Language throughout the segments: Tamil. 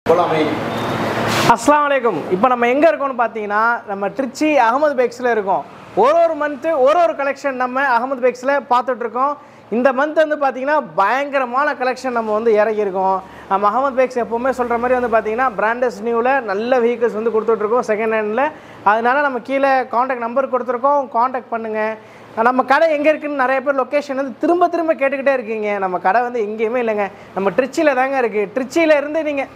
போலாமே அஸ்ஸலாமு அலைக்கும் இப்போ நம்ம எங்கே இருக்கோம்னு பார்த்தீங்கன்னா நம்ம திருச்சி அகமது பேக்ஸில் இருக்கோம் ஒரு ஒரு மந்த்து ஒரு ஒரு கலெக்ஷன் நம்ம அகமது பேக்ஸில் பார்த்துட்ருக்கோம் இந்த மந்த் வந்து பார்த்தீங்கன்னா பயங்கரமான கலெக்ஷன் நம்ம வந்து இறக்கியிருக்கோம் நம்ம அகமது பேக்ஸ் எப்போவுமே சொல்கிற மாதிரி வந்து பார்த்தீங்கன்னா பிராண்டஸ் நியூவில் நல்ல வெஹிக்கிள்ஸ் வந்து கொடுத்துட்ருக்கோம் செகண்ட் ஹேண்டில் அதனால நம்ம கீழே காண்டாக்ட் நம்பர் கொடுத்துருக்கோம் காண்டாக்ட் பண்ணுங்கள் நம்ம கடை எங்கே இருக்குன்னு நிறைய பேர் லொக்கேஷன் வந்து திரும்ப திரும்ப கேட்டுக்கிட்டே இருக்கீங்க நம்ம கடை வந்து எங்கேயுமே இல்லைங்க நம்ம ட்ரிச்சியில் தாங்க இருக்குது ட்ரிச்சியில் இருந்து நீங்கள்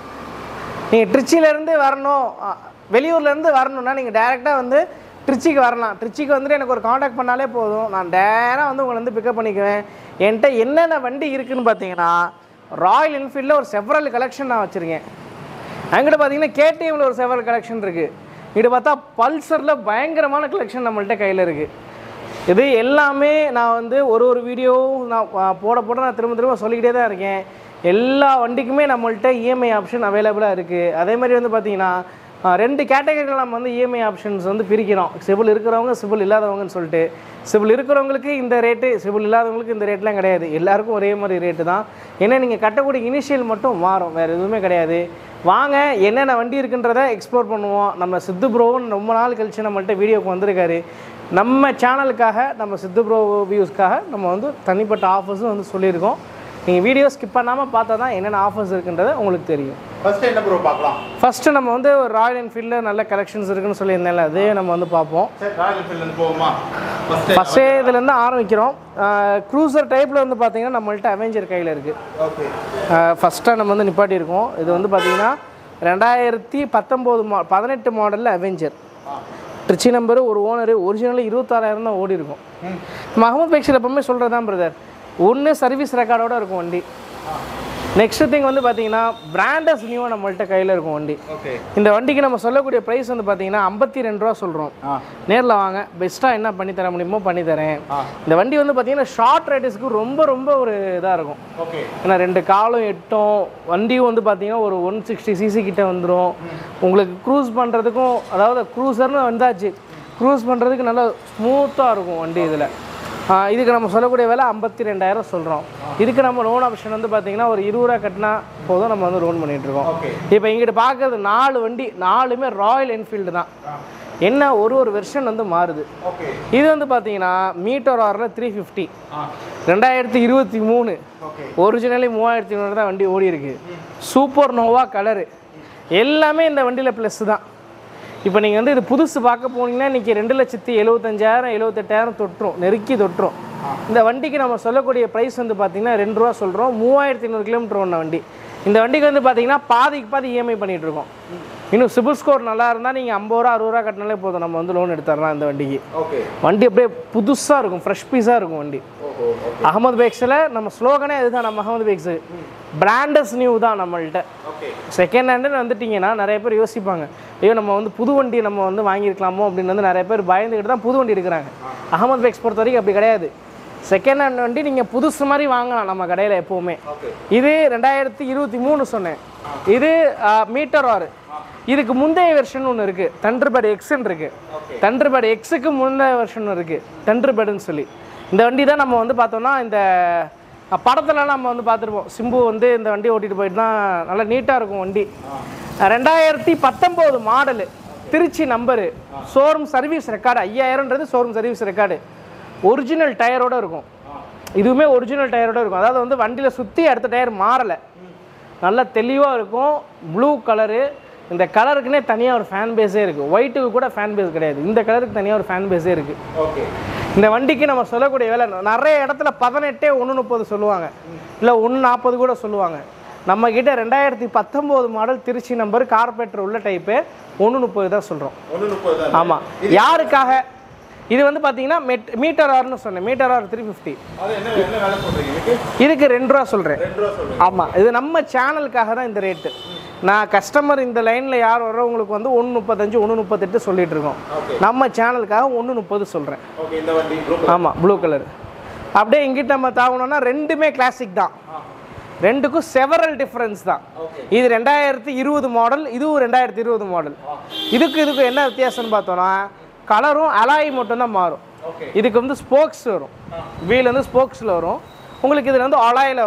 நீங்கள் ட்ரிச்சிலேருந்து வரணும் அ, வெளியூர்லேருந்து வரணும்னா நீங்கள் டேரெக்டாக வந்து ட்ரிச்சிக்கு வரலாம் ட்ரிச்சிக்கு வந்துட்டு எனக்கு ஒரு காண்டாக்ட் பண்ணாலே போதும் நான் டேராக வந்து உங்களை வந்து பிக்கப் பண்ணிக்குவேன் என்கிட்ட என்னென்ன வண்டி இருக்குன்னு பார்த்தீங்கன்னா ராயல் என்ஃபீல்டில் ஒரு செவரல் கலெக்ஷன் நான் வச்சுருக்கேன் அங்கிட்ட பார்த்தீங்கன்னா கேடிஎம்ல ஒரு செவரல் கலெக்ஷன் இருக்குது இங்கிட்ட பார்த்தா பல்சரில் பயங்கரமான கலெக்ஷன் நம்மள்ட்ட கையில் இருக்குது இது எல்லாமே நான் வந்து ஒரு ஒரு வீடியோவும் நான் ஆ, போட போட நான் திரும்ப திரும்ப சொல்லிக்கிட்டே தான் இருக்கேன் எல்லா வண்டிக்குமே நம்மள்ட்ட இஎம்ஐ ஆப்ஷன் அவைலபிளாக இருக்குது அதே மாதிரி வந்து பார்த்தீங்கன்னா ஆ, ரெண்டு கேட்டகரியில் நம்ம வந்து இஎம்ஐ ஆப்ஷன்ஸ் வந்து பிரிக்கிறோம் சிபில் இருக்கிறவங்க சிபில் இல்லாதவங்கன்னு சொல்லிட்டு சிபில் இருக்கிறவங்களுக்கு இந்த ரேட்டு சிபில் இல்லாதவங்களுக்கு இந்த ரேட்லாம் கிடையாது எல்லாருக்கும் ஒரே மாதிரி ரேட்டு தான் ஏன்னா நீங்கள் கட்டக்கூடிய இனிஷியல் மட்டும் மாறும் வேறு எதுவுமே கிடையாது வாங்க என்னென்ன வண்டி இருக்குன்றதை எக்ஸ்ப்ளோர் பண்ணுவோம் நம்ம சித்து ப்ரோவும் ரொம்ப நாள் கழிச்சு நம்மள்ட்ட வீடியோக்கு வந்திருக்காரு நம்ம சேனலுக்காக நம்ம சித்து ப்ரோ வியூஸ்க்காக நம்ம வந்து தனிப்பட்ட ஆஃபர்ஸும் வந்து சொல்லியிருக்கோம் நீங்கள் வீடியோ ஸ்கிப் பண்ணாமல் பார்த்தா தான் என்னென்ன ஆஃபர்ஸ் இருக்குன்றது உங்களுக்கு தெரியும் ஃபர்ஸ்ட் என்ன ப்ரோ பார்க்கலாம் ஃபஸ்ட்டு நம்ம வந்து ஒரு ராயல் என்ஃபீல்டில் நல்ல கலெக்ஷன்ஸ் இருக்குன்னு சொல்லியிருந்தேன்ல அதே நம்ம வந்து பார்ப்போம் சரி ராயல் என்ஃபீல்டு போவோமா ஃபர்ஸ்ட் ஃபஸ்ட்டே இதுலேருந்து ஆரம்பிக்கிறோம் க்ரூசர் டைப்பில் வந்து பார்த்தீங்கன்னா நம்மள்ட்ட அவெஞ்சர் கையில் இருக்குது ஓகே ஃபஸ்ட்டாக நம்ம வந்து நிப்பாட்டியிருக்கோம் இது வந்து பார்த்தீங்கன்னா ரெண்டாயிரத்தி பத்தொம்போது மா பதினெட்டு மாடலில் அவெஞ்சர் ட்ரிச்சி நம்பர் ஒரு ஓனர் ஒரிஜினல் இருபத்தாறாயிரம் தான் ஓடி இருக்கும் நம்ம அகமது பைக்ஸில் எப்பவுமே சொல்கிறது தான் பிரதர் ஒன்று சர்வீஸ் ரெக்கார்டோட இருக்கும் வண்டி நெக்ஸ்ட் திங் வந்து பார்த்தீங்கன்னா பிராண்டஸ் நியூவாக நம்மள்ட்ட கையில் இருக்கும் வண்டி ஓகே இந்த வண்டிக்கு நம்ம சொல்லக்கூடிய ப்ரைஸ் வந்து பார்த்தீங்கன்னா ஐம்பத்தி ரெண்டு ரூபா சொல்கிறோம் ஆ நேரில் வாங்க பெஸ்ட்டாக என்ன பண்ணி தர முடியுமோ பண்ணி தரேன் ஆ. இந்த வண்டி வந்து பார்த்தீங்கன்னா ஷார்ட் ரைடர்ஸ்க்கு ரொம்ப ரொம்ப ஒரு இதாக இருக்கும் ஓகே ஏன்னா ரெண்டு காலும் எட்டும் வண்டியும் வந்து பார்த்தீங்கன்னா ஒரு ஒன் சிக்ஸ்டி சிசி கிட்ட வந்துடும் உங்களுக்கு க்ரூஸ் பண்ணுறதுக்கும் அதாவது க்ரூசர்னு வந்தாச்சு க்ரூஸ் பண்ணுறதுக்கு நல்லா ஸ்மூத்தாக இருக்கும் வண்டி இதில் இதுக்கு நம்ம சொல்லக்கூடிய விலை ஐம்பத்தி ரெண்டாயிரம் சொல்கிறோம் இதுக்கு நம்ம லோன் ஆப்ஷன் வந்து பார்த்தீங்கன்னா ஒரு இருபது ரூபா கட்டினா போதும் நம்ம வந்து லோன் பண்ணிகிட்ருக்கோம் ஓகே இப்போ இங்கிட்ட பார்க்கறது நாலு வண்டி நாலுமே ராயல் என்ஃபீல்டு தான் என்ன ஒரு ஒரு வெர்ஷன் வந்து மாறுது ஓகே இது வந்து பார்த்தீங்கன்னா மீட்டர் ஆரில் த்ரீ ஃபிஃப்டி ஆ ரெண்டாயிரத்தி இருபத்தி மூணு ஓகே ஒரிஜினலி மூவாயிரத்தி ஐநூறு தான் வண்டி ஓடி இருக்கு சூப்பர் நோவா கலரு எல்லாமே இந்த வண்டியில் ப்ளஸ் தான் இப்போ நீங்கள் வந்து இது புதுசு பார்க்க போனீங்கன்னா இன்றைக்கி ரெண்டு லட்சத்தி எழுபத்தஞ்சாயிரம் எழுபத்தெட்டாயிரம் தொட்டுரும் நெருக்கி தொட்டுரும் இந்த வண்டிக்கு நம்ம சொல்லக்கூடிய ப்ரைஸ் வந்து பார்த்தீங்கன்னா ரெண்டு ரூபா சொல்கிறோம் மூவாயிரத்தி ஐநூறு கிலோமீட்டர் ஒன்று வண்டி இந்த வண்டிக்கு வந்து பார்த்தீங்கன்னா பாதிக்கு பாதி இஎம்ஐ பண்ணிகிட்டு இருக்கோம் இன்னும் சிபில் ஸ்கோர் நல்லா இருந்தால் நீங்கள் ஐம்பது ரூபா அறுபது ரூபா கட்டினாலே போதும் நம்ம வந்து லோன் எடுத்துடலாம் இந்த வண்டிக்கு ஓகே வண்டி அப்படியே புதுசாக இருக்கும் ஃப்ரெஷ் பீஸாக இருக்கும் வண்டி ஓஹோ ஓகே அகமது பேக்ஸில் நம்ம ஸ்லோகனே இதுதான் நம்ம அகமது பேக்ஸு பிராண்டஸ் நியூ தான் நம்மள்ட்ட ஓகே செகண்ட் ஹேண்டுன்னு வந்துட்டிங்கன்னா நிறைய பேர் யோசிப்பாங்க ஐயோ நம்ம வந்து புது வண்டி நம்ம வந்து வாங்கியிருக்கலாமோ அப்படின்னு வந்து நிறைய பேர் பயந்துக்கிட்டு தான் புது வண்டி எடுக்கிறாங்க அகமது பேக்ஸ் பொறுத்த வரைக்கும் அப்படி கிடையாது செகண்ட் ஹேண்ட் வண்டி நீங்கள் புதுசு மாதிரி வாங்கலாம் நம்ம கடையில் எப்போவுமே ஓகே இது ரெண்டாயிரத்தி இருபத்தி மூணு சொன்னேன் இது மீட்டர் ஆறு இதுக்கு முந்தைய வெர்ஷன் ஒன்று இருக்குது தண்டர்பேட் எக்ஸ்ன்னு இருக்குது ஓகே தண்டர்பேட் எக்ஸுக்கு முந்தைய வெர்ஷன் இருக்குது தண்டர்பேடுன்னு சொல்லி இந்த வண்டி தான் நம்ம வந்து பார்த்தோம்னா இந்த அஹ், படத்துலலாம் நம்ம வந்து பார்த்துருப்போம் சிம்பு வந்து இந்த வண்டி ஓட்டிட்டு போயிட்டு தான் நல்லா நீட்டாக இருக்கும் வண்டி ரெண்டாயிரத்தி பத்தொம்போது model Tiruchi number showroom service record ஐயாயிரம்ன்றது ஷோரூம் சர்வீஸ் ரெக்கார்டு ஒரிஜினல் டயரோட இருக்கும் இதுவுமே ஒரிஜினல் டயரோட இருக்கும் அதாவது வந்து வண்டியில் சுற்றி அடுத்த டயர் மாறலை நல்லா தெளிவாக இருக்கும் ப்ளூ கலரு இந்த கலருக்குனே தனியாக ஒரு ஃபேன் பேஸே இருக்குது ஒயிட்டுக்கு கூட ஃபேன் பேஸ் கிடையாது இந்த கலருக்கு தனியாக ஒரு ஃபேன் பேஸே இருக்குது ஓகே இந்த வண்டிக்கு நம்ம சொல்லக்கூடிய விலை நிறைய இடத்துல பதினெட்டே ஒன்று முப்பது சொல்லுவாங்க இல்லை ஒன்று நாற்பது கூட சொல்லுவாங்க நம்ம கிட்ட ரெண்டாயிரத்தி பத்தொம்போது மாடல் திருச்சி நம்பர் கார்பரேட்டர் உள்ள டைப்பு ஒன்று முப்பது தான் சொல்கிறோம் ஒன்று முப்பது தான் ஆமாம் யாருக்காக இது வந்து பார்த்தீங்கன்னா மெட் மீட்டர் ஆர்னு சொன்னேன் மீட்டர் ஆர் த்ரீ ஃபிஃப்டி அது என்ன என்ன வேலை சொல்றீங்க இதுக்கு இதுக்கு ரெண்டு ரூபா சொல்கிறேன் ரெண்டு ரூபா சொல்றீங்க ஆமாம் இது நம்ம சேனலுக்காக தான் இந்த ரேட்டு நான் கஸ்டமர் இந்த லைனில் யார் வர்றவங்களுக்கு வந்து ஒன்று முப்பத்தஞ்சு ஒன்று முப்பத்தெட்டு சொல்லிட்டு இருக்கோம் ஓகே நம்ம சேனலுக்காக ஒன்று முப்பது சொல்கிறேன் ஓகே இந்த வண்டி ப்ளூ ஆமாம் ப்ளூ கலர் அப்படியே இங்கிட்ட நம்ம தாங்கணும்னா ரெண்டுமே கிளாசிக் தான் ரெண்டுக்கும் செவரல் டிஃப்ரென்ஸ் தான் ஓகே இது ரெண்டாயிரத்தி இருபது மாடல் இதுவும் ரெண்டாயிரத்தி இருபது மாடல் இதுக்கு இதுக்கு என்ன வித்தியாசம்னு பார்த்தோன்னா கலரும் அலாய் மட்டும்தான் மாறும் ஓகே இதுக்கு வந்து ஸ்போக்ஸ் வரும் வீல் வந்து ஸ்போக்ஸில் வரும் உங்களுக்கு இதில் வந்து அலாயில் வரும்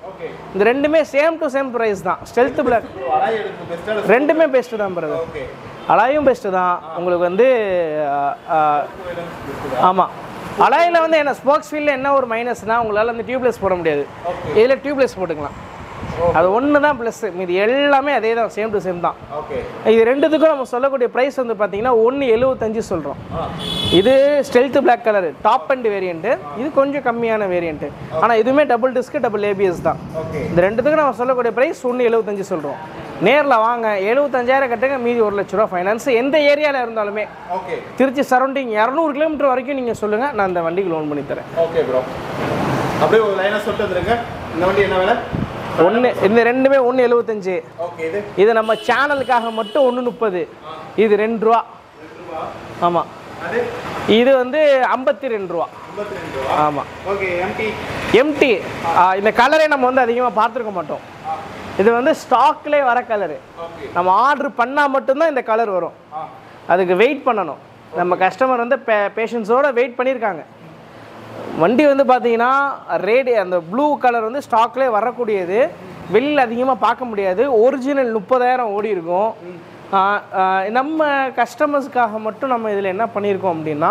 ஓகே இந்த ரெண்டுமே சேம் டு சேம் ப்ரைஸ் தான் ஸ்டெல்த் பிளாக் ப்ரோ அலாய் எடுக்கு பெஸ்ட்டாக ரெண்டுமே பெஸ்ட்டு தான் பிரதர் ஓகே அலாயும் பெஸ்ட்டு தான் உங்களுக்கு வந்து ஆமாம் அலாயில் வந்து என்ன ஸ்போக்ஸ் ஃபீல்டில் என்ன ஒரு மைனஸ்னால் உங்களால் வந்து டியூப்லெஸ் போட முடியாது இதில் டியூப்லெஸ் போட்டுக்கலாம் அது ஒன்று தான் ப்ளஸ் மீதி எல்லாமே அதே தான் சேம் டு சேம் தான் ஓகே இது ரெண்டுத்துக்கும் நம்ம சொல்லக்கூடிய ப்ரைஸ் வந்து பார்த்தீங்கன்னா ஒன்று எழுபத்தஞ்சு சொல்கிறோம் ஆ இது stealth black colour top and variant இது கொஞ்சம் கம்மியான வேரியண்ட்டு ஆனால் இதுவுமே டபுள் டிஸ்க் டபுள் ஏபிஎஸ் தான் ஓகே இந்த ரெண்டுத்துக்கும் நம்ம சொல்லக்கூடிய ப்ரைஸ் ஒன்று எழுபத்தஞ்சு சொல்கிறோம் நேரில் வாங்க எழுபத்தஞ்சாயிரம் கட்டுங்க மீதி ஒரு லட்ச ரூபா ஃபைனான்ஸ் எந்த ஏரியாவில் இருந்தாலுமே ஓகே திருச்சி சரௌண்டிங் இரநூறு கிலோமீட்டர் வரைக்கும் நீங்கள் சொல்லுங்கள் நான் இந்த வண்டிக்கு லோன் பண்ணி தரேன் ஓகே ப்ரோ அப்படியே ஒரு லைனாக சொல்லிட்டு வந்துருங்க இந்த வண்டி என்ன விலை ஒன்று இந்த ரெண்டுமே ஒன்று எழுபத்தஞ்சு ஓகே இது இது நம்ம சேனலுக்காக மட்டும் ஒன்று முப்பது இது ரெண்டு ரூபா ஆமாம் அது இது வந்து ஐம்பத்தி ரெண்டு ரூபா ஐம்பத்தி ரெண்டு ரூபா ஆமாம் ஓகே எம்டி எம்டி இந்த கலரே நம்ம வந்து அதிகமாக பார்த்துருக்க மாட்டோம் இது வந்து ஸ்டாக்லேயே வர கலரு ஓகே நம்ம ஆர்டர் பண்ணால் மட்டும்தான் இந்த கலர் வரும் ஆ அதுக்கு வெயிட் பண்ணணும் நம்ம கஸ்டமர் வந்து பே பேஷன்ஸோட வெயிட் பண்ணியிருக்காங்க வண்டி வந்து பார்த்தீங்கன்னா ரேடி அந்த ப்ளூ கலர் வந்து ஸ்டாக்லேயே வரக்கூடியது வெளியில் அதிகமாக பார்க்க முடியாது ஒரிஜினல் முப்பதாயிரம் ஓடி இருக்கும் ஆ, ஆ, நம்ம கஸ்டமர்ஸ்க்காக மட்டும் நம்ம இதில் என்ன பண்ணியிருக்கோம் அப்படின்னா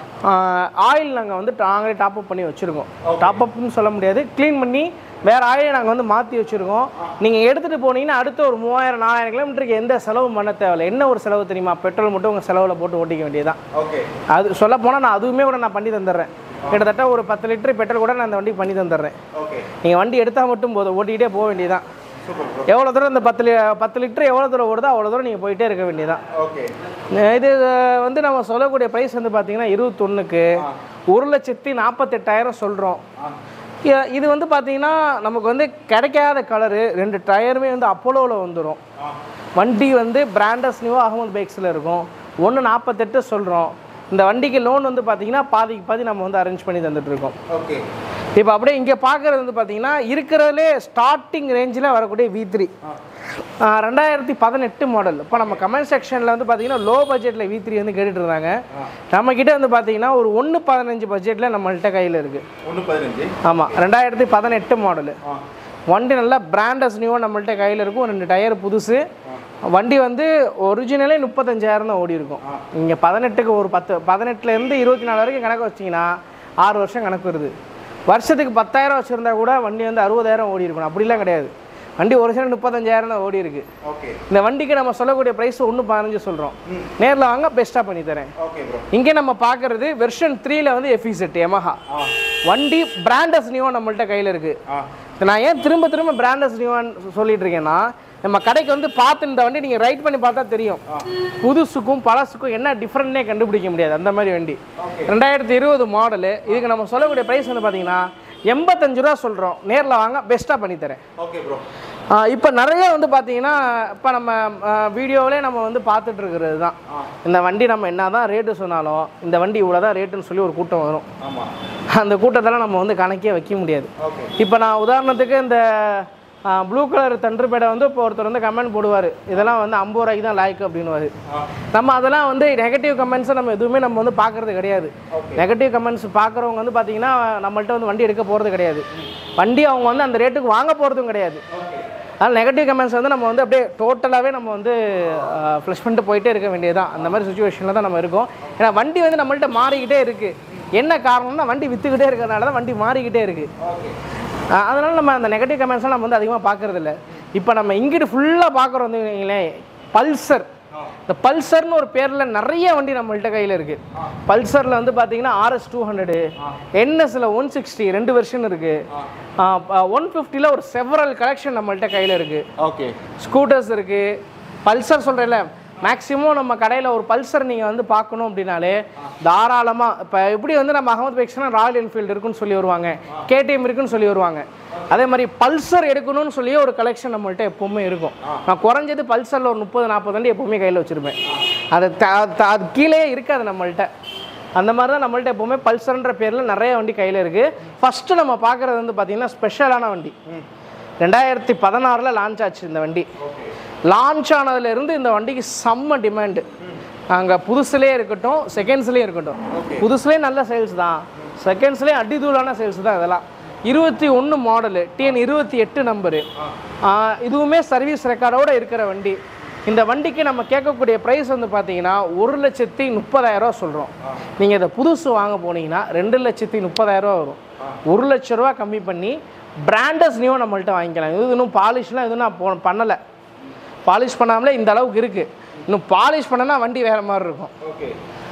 ஆயில் நாங்கள் வந்து நாங்களே டாப் அப் பண்ணி வச்சுருக்கோம் டாப் அப்னு சொல்ல முடியாது க்ளீன் பண்ணி வேறு ஆயிலை நாங்கள் வந்து மாற்றி வச்சுருக்கோம் நீங்கள் எடுத்துகிட்டு போனீங்கன்னா அடுத்த ஒரு மூவாயிரம் நாலாயிரம் கிலோமீட்டருக்கு எந்த செலவும் பண்ண தேவையில்லை என்ன ஒரு செலவு தெரியுமா பெட்ரோல் மட்டும் உங்கள் செலவில் போட்டு ஓட்டிக்க வேண்டியதுதான் ஓகே அது சொல்ல போனால் நான் அதுவுமே கூட நான் பண்ணி தந்துடுறேன் கிட்டத்தட்ட ஒரு பத்து லிட்டர் பெட்ரோல் கூட நான் அந்த வண்டி பண்ணி தந்துடுறேன் ஓகே நீங்கள் வண்டி எடுத்தால் மட்டும் போதும் ஓட்டிக்கிட்டே போக வேண்டியதுதான் சூப்பர் ப்ரோ எவ்வளோ தூரம் இந்த பத்து லி பத்து லிட்டர் எவ்வளோ தூரம் ஓடுதோ அவ்வளோ தூரம் நீங்கள் போயிட்டே இருக்க வேண்டியதான் ஓகே இது வந்து நம்ம சொல்லக்கூடிய ப்ரைஸ் வந்து பார்த்தீங்கன்னா இருபத்தொன்னுக்கு ஒரு லட்சத்தி நாற்பத்தெட்டாயிரம் சொல்கிறோம் ஆ இது வந்து பார்த்தீங்கன்னா நமக்கு வந்து கிடைக்காத கலரு ரெண்டு டயருமே வந்து அப்போலோவில் வந்துடும் ஆ வண்டி வந்து பிராண்டஸ் நியூ அகமது பைக்ஸில் இருக்கும் ஒன்று நாற்பத்தெட்டு சொல்கிறோம் இந்த வண்டிக்கு லோன் வந்து பார்த்தீங்கன்னா பாதிக்கு பாதி நம்ம வந்து அரேஞ்ச் பண்ணி தந்துட்டுருக்கோம் ஓகே இப்போ அப்படியே இங்கே பார்க்குறது வந்து பார்த்தீங்கன்னா இருக்கிறதுலே ஸ்டார்டிங் ரேஞ்சில் வரக்கூடிய வி த்ரீ ரெண்டாயிரத்தி பதினெட்டு மாடல் இப்போ நம்ம கமெண்ட் செக்ஷனில் வந்து பார்த்தீங்கன்னா லோ பட்ஜெட்டில் வி த்ரீ வந்து கேட்டுட்டு இருந்தாங்க நம்மக்கிட்ட வந்து பார்த்தீங்கன்னா ஒரு ஒன்று பதினஞ்சு பட்ஜெட்டில் நம்மள்ட்ட கையில் இருக்குது ஒன்று பதினஞ்சு ஆமாம் ரெண்டாயிரத்தி பதினெட்டு மாடலு ஆ வண்டி நல்லா பிராண்டஸ் நியூவாக நம்மள்ட்ட கையில் இருக்கும் ரெண்டு டயர் புதுசு வண்டி வந்து ஒரிஜினலே முப்பத்தஞ்சாயிரம் தான் ஓடி இருக்கும் இங்கே பதினெட்டுக்கு ஒரு பத்து பதினெட்டுலேருந்து இருபத்தி நாலு வரைக்கும் கணக்கு வச்சிங்கன்னா ஆறு வருஷம் கணக்கு வருது வருஷத்துக்கு பத்தாயிரம் வச்சுருந்தா கூட வண்டி வந்து அறுபதாயிரம் ஓடி இருக்கணும் அப்படிலாம் கிடையாது வண்டி ஒரிஜினல் முப்பத்தஞ்சாயிரம் தான் ஓடி இருக்கு ஓகே இந்த வண்டிக்கு நம்ம சொல்லக்கூடிய ப்ரைஸ் ஒன்று பதினஞ்சு சொல்கிறோம் நேரில் வாங்க பெஸ்ட்டாக பண்ணி தரேன் ஓகே ப்ரோ இங்கே நம்ம பார்க்குறது வெர்ஷன் த்ரீல வந்து எஃப்இ செட் Yamaha ஆ வண்டி பிராண்டஸ் நியூவாக நம்மள்ட்ட கையில் இருக்குது ஆ இப்ப நான் ஏன் திரும்ப திரும்ப பிராண்டஸ் நியூவான்னு சொல்லிட்டு இருக்கேன்னா நம்ம கடைக்கு வந்து பார்த்து இந்த வண்டி நீங்கள் ரைட் பண்ணி பார்த்தா தெரியும் புதுசுக்கும் பழசுக்கும் என்ன டிஃப்ரெண்ட்னே கண்டுபிடிக்க முடியாது அந்த மாதிரி வண்டி ரெண்டாயிரத்தி இருபது மாடலு இதுக்கு நம்ம சொல்லக்கூடிய ப்ரைஸ் வந்து பார்த்தீங்கன்னா எண்பத்தஞ்சு ரூபா சொல்கிறோம் நேரில் வாங்க பெஸ்ட்டாக பண்ணி தரேன் ஓகே ப்ரோ இப்போ நிறைய வந்து பார்த்தீங்கன்னா இப்போ நம்ம வீடியோவிலே நம்ம வந்து பார்த்துட்டு இருக்கிறது தான் இந்த வண்டி நம்ம என்ன தான் ரேட்டு சொன்னாலும் இந்த வண்டி இவ்வளோ தான் ரேட்டுன்னு சொல்லி ஒரு கூட்டம் வரும் ஆமாம் அந்த கூட்டத்தெல்லாம் நம்ம வந்து கணக்கே வைக்க முடியாது ஓகே இப்போ நான் உதாரணத்துக்கு இந்த ப்ளூ கலர் தண்டுப்பேடை வந்து இப்போ ஒருத்தர் வந்து கமெண்ட் போடுவார் இதெல்லாம் வந்து ஐம்பது ரூபாய்க்கு தான் லாய்க்கு அப்படின்னுவாரு ஆ நம்ம அதெல்லாம் வந்து நெகட்டிவ் கமெண்ட்ஸை நம்ம எதுவுமே நம்ம வந்து பார்க்கறது கிடையாது Okay. நெகட்டிவ் கமெண்ட்ஸ் பார்க்குறவங்க வந்து பார்த்தீங்கன்னா நம்மள்ட்ட வந்து வண்டி எடுக்க போகிறது கிடையாது வண்டி அவங்க வந்து அந்த ரேட்டுக்கு வாங்க போகிறதும் கிடையாது ஓகே அதனால் நெகட்டிவ் கமெண்ட்ஸ் வந்து நம்ம வந்து அப்படியே டோட்டலாகவே நம்ம வந்து ஃப்ளஷ் பண்ணிட்டு போயிட்டே இருக்க வேண்டியதுதான் அந்த மாதிரி சுச்சுவேஷனில் தான் நம்ம இருக்கோம் ஏன்னா வண்டி வந்து நம்மள்ட்ட மாறிக்கிட்டே இருக்குது என்ன காரணம்னா வண்டி விற்றுக்கிட்டே இருக்கிறனால தான் வண்டி மாறிக்கிட்டே இருக்குது ஓகே அஹ் அதனால நம்ம அந்த நெகட்டிவ் கமெண்ட்ஸ்லாம் நம்ம வந்து அதிகமாக பார்க்கறது இல்ல இப்போ நம்ம இங்கிட்டு ஃபுல்லாக பார்க்குறோம் வந்து வைங்களேன் பல்சர் இந்த பல்சர்னு ஒரு பேரில் நிறைய வண்டி நம்மள்ட்ட கையில் இருக்குது பல்சரில் வந்து பார்த்தீங்கன்னா ஆர்எஸ் டூ ஹண்ட்ரடு என்எஸில் ஒன் சிக்ஸ்டி ரெண்டு வெர்ஷன் இருக்குது ஒன் ஃபிஃப்டியில் ஒரு செவரல் கலெக்ஷன் நம்மள்ட்ட கையில் இருக்குது ஓகே ஸ்கூட்டர்ஸ் இருக்குது பல்சர் சொல்கிறேன்ல மேக்ஸிமம் நம்ம கடையில் ஒரு பல்சர் நீங்கள் வந்து பார்க்கணும் அப்படின்னாலே தாராளமாக இப்போ எப்படி வந்து நம்ம அகமது பைக்ஸ்னா ராயல் என்ஃபீல்டு இருக்குன்னு சொல்லி வருவாங்க கேடிஎம் இருக்குன்னு சொல்லி வருவாங்க அதே மாதிரி பல்சர் எடுக்கணும்னு சொல்லி ஒரு கலெக்ஷன் நம்மள்ட்ட எப்போவுமே இருக்கும் நான் குறைஞ்சது பல்சரில் ஒரு முப்பது நாற்பது வண்டி எப்போவுமே கையில் வச்சுருப்பேன் அது த- த- அது கீழே இருக்காது நம்மள்ட்ட அந்த மாதிரி தான் நம்மள்ட்ட எப்போவுமே பல்சர்ன்ற பேரில் நிறைய வண்டி கையில் இருக்குது ஃபஸ்ட்டு நம்ம பார்க்குறது வந்து பார்த்திங்கன்னா ஸ்பெஷலான வண்டி ரெண்டாயிரத்தி பதினாறில் லான்ச் ஆச்சு இந்த வண்டி லான்ச் ஆனதுலேருந்து இந்த வண்டிக்கு செம்ம டிமாண்டு அங்கே புதுசுலேயே இருக்கட்டும் செகண்ட்ஸ்லேயே இருக்கட்டும் புதுசுலேயே நல்ல சேல்ஸ் தான் செகண்ட்ஸ்லேயே அடிதூளான சேல்ஸ் தான் இதெல்லாம் இருபத்தி ஒன்று மாடலு டிஎன் இருபத்தி எட்டு நம்பரு இதுவுமே சர்வீஸ் ரெக்கார்டோடு இருக்கிற வண்டி இந்த வண்டிக்கு நம்ம கேட்கக்கூடிய ப்ரைஸ் வந்து பார்த்தீங்கன்னா ஒரு லட்சத்தி முப்பதாயிரரூவா சொல்கிறோம் நீங்கள் இதை புதுசு வாங்க போனீங்கன்னா ரெண்டு லட்சத்தி முப்பதாயிரரூவா வரும் ஒரு லட்ச ரூபா கம்மி பண்ணி பிராண்டஸ் நியூ நம்மள்ட்ட வாங்கிக்கலாம் இது இன்னும் பாலிஷ்லாம் எதுவும் நான் போ பண்ணலை பாலிஷ் பண்ணாமலே இந்த அளவுக்கு இருக்குது இன்னும் பாலிஷ் பண்ணனா வண்டி வேறு மாதிரி இருக்கும் ஓகே